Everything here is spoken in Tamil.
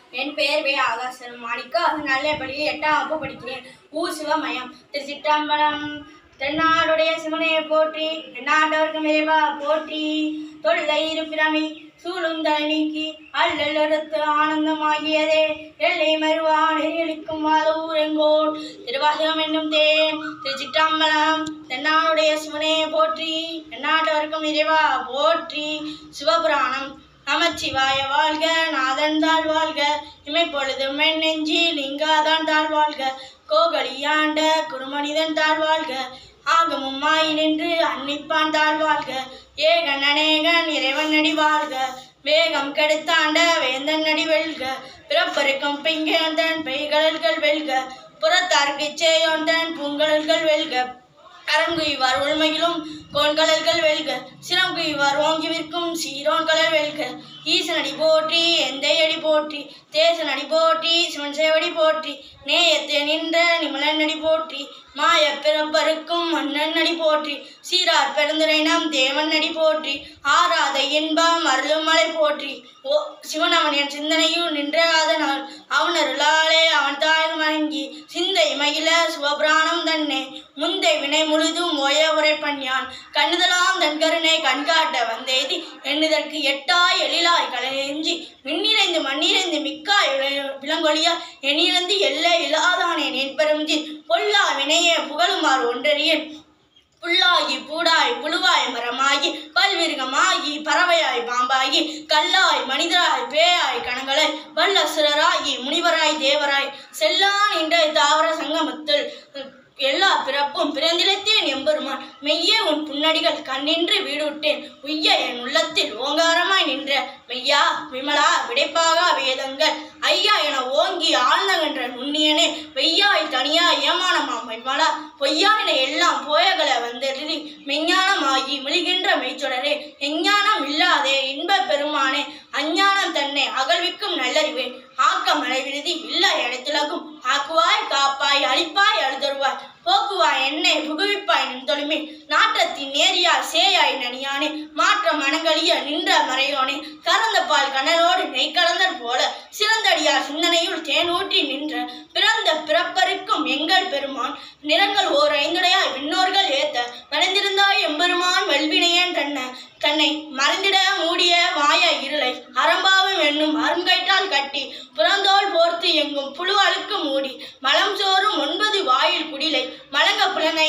என் பெயர் வே ஆகாசன் மாணிக்கா நல்லபடியில் எட்டாம் வகுப்பு படிக்கிறேன் ஊ சிவமயம் திருச்சிற்றம்பலம் தென்னாடுடைய சிவனையை போற்றி தென்னாட்டவர்க்கு மேவா போற்றி தொல்லை இருப்பிரமி சூழும் தலை நீக்கி அல்லல் எடுத்து ஆனந்தமாகியதே எல்லை மறுவான் எரியளிக்கும் வாதூரெங்கோள் திருவாசகம் என்னும் தேன் திருச்சிற்றம்பலம் தென்னாடுடைய சிவனையை போற்றி தென்னாட்டவர்க்கும் இறைவா போற்றி சிவபுராணம் நமச்சிவாய வாழ்க நாதன் தாழ் வாழ்க இமைப்பொழுதும் என் நெஞ்சில் லிங்காதான் தாழ் வாழ்க கோகலியாண்ட குருமனிதன் தாழ் வாழ்க ஆகமும் மாய் நின்று அன்னிப்பான் தாழ் வாழ்க ஏகன் அநேகன் இறைவன் நடி வாழ்க வேகம் கெடுத்தாண்ட வேந்தன் நடி வெல்க பிறப்பருக்கும் பிங்கேந்தன் பெய்கடல்கள் வெல்க புறத்தார்க்கு சேயோந்தன் பூங்கடல்கள் வெல்க கரங்குய்வார் உள்மையிலும் கோண்கடல்கள் வெல்க சிரங்குய்வார் ஓங்கி விற்கும் சீரோன்கடல் வெல்க ஈசனடி போற்றி எந்தையடி போற்றி தேசனடி போற்றி சிவன் சேவடி போற்றி நேயத்தை நின்ற நிமலன் நடி போற்றி மாய பிறப்பருக்கும் மன்னன் நடி போற்றி சீரார் பெருந்துரை நாம் தேவன் நடி போற்றி ஆராத இன்பம் அருளும் மலை போற்றி ஓ சிவன் அவன் என் சிந்தனையில் நின்றாத நாள் அவன் அருளாலே அவன் தாய் வணங்கி சிந்தை மகிழ சிவபிராணம் தன்னை முந்தை வினை முழுதும் ஓய உரைப்பன் யான் கண்ணுதலாம் தன் கருணை கண்காட்ட வந்தேதி எண்ணுதற்கு எட்டாய் எழிலாய் கலையெஞ்சி விண்ணிறைந்து மண்ணிறைந்து மிக்காய் விளை- விளங்கொழியா எண்ணிறந்து எல்லை இல்லாதானே நெற்பெருஞ்சி பொல்லா வினையே புகழுமாறு ஒன்றறியேன் புல்லாகி பூடாய் புழுவாய் மரமாகி பல்விருகமாகி பறவையாய் பாம்பாகி கல்லாய் மனிதராய் பேயாய் கணங்களாய் வல்லசுரராகி முனிவராய் தேவராய் செல்லான் என்ற தாவர சங்கமத்தில் எல்லா பிறப்பும் பிறந்திடத்தேன் எம்பெருமான் மெய்யே உன் புன்னடிகள் கண்ணின்று வீடுவிட்டேன் உய்ய என் உள்ளத்தில் ஓங்காரமாய் நின்ற மெய்யா விமலா விடைப்பாகா வேதங்கள் ஐயா என ஓங்கி ஆழ்ந்தகன்ற நுண்ணியனே வெய்யாய் தனியா ஏமானமாம் விமலா பொய்யா என எல்லாம் போயகல வந்தெறி மெஞ்ஞானமாகி மிளிகின்ற மெய்ச்சொடரே எஞ்ஞானம் இல்லாதே இன்பப் பெருமானே அஞ்ஞானம் தன்னை அகழ்விக்கும் நல்லறிவே ஆக்க மழை விடுதி இல்லா இடத்திலகும் ஆக்குவாய் காப்பாய் அழிப்பாய் அழுதருவாய் போக்குவாய் என்னை புகுவிப்பாய் நின்றொழுமே நாட்டத்தின் நேரியார் சேயாய் நனியானே மாற்ற மனங்களிய நின்ற மறையோனே கறந்த பால் கனலோடு நெய் கலந்தற் போல சிறந்தடியார் சிந்தனையுள் தேன் ஊற்றி நின்ற பிறந்த பிறப்பருக்கும் எங்கள் பெருமான் நிறங்கள் ஓர் ஐந்துடையாய் விண்ணோர்கள் ஏத்த மறைந்திருந்தாய் எம்பெருமான் வெல்வினையன் தன்ன தன்னை மறைந்திட மூடிய மாய இருளை அறம்பாவும் என்னும் அருங்கயிற்றால் கட்டி புறந்தோல் போர்த்து எங்கும் புழுவழுக்கு மூடி மலம் சோறும் ஒன்பது வாயில் குடிலை மலங்க புலனை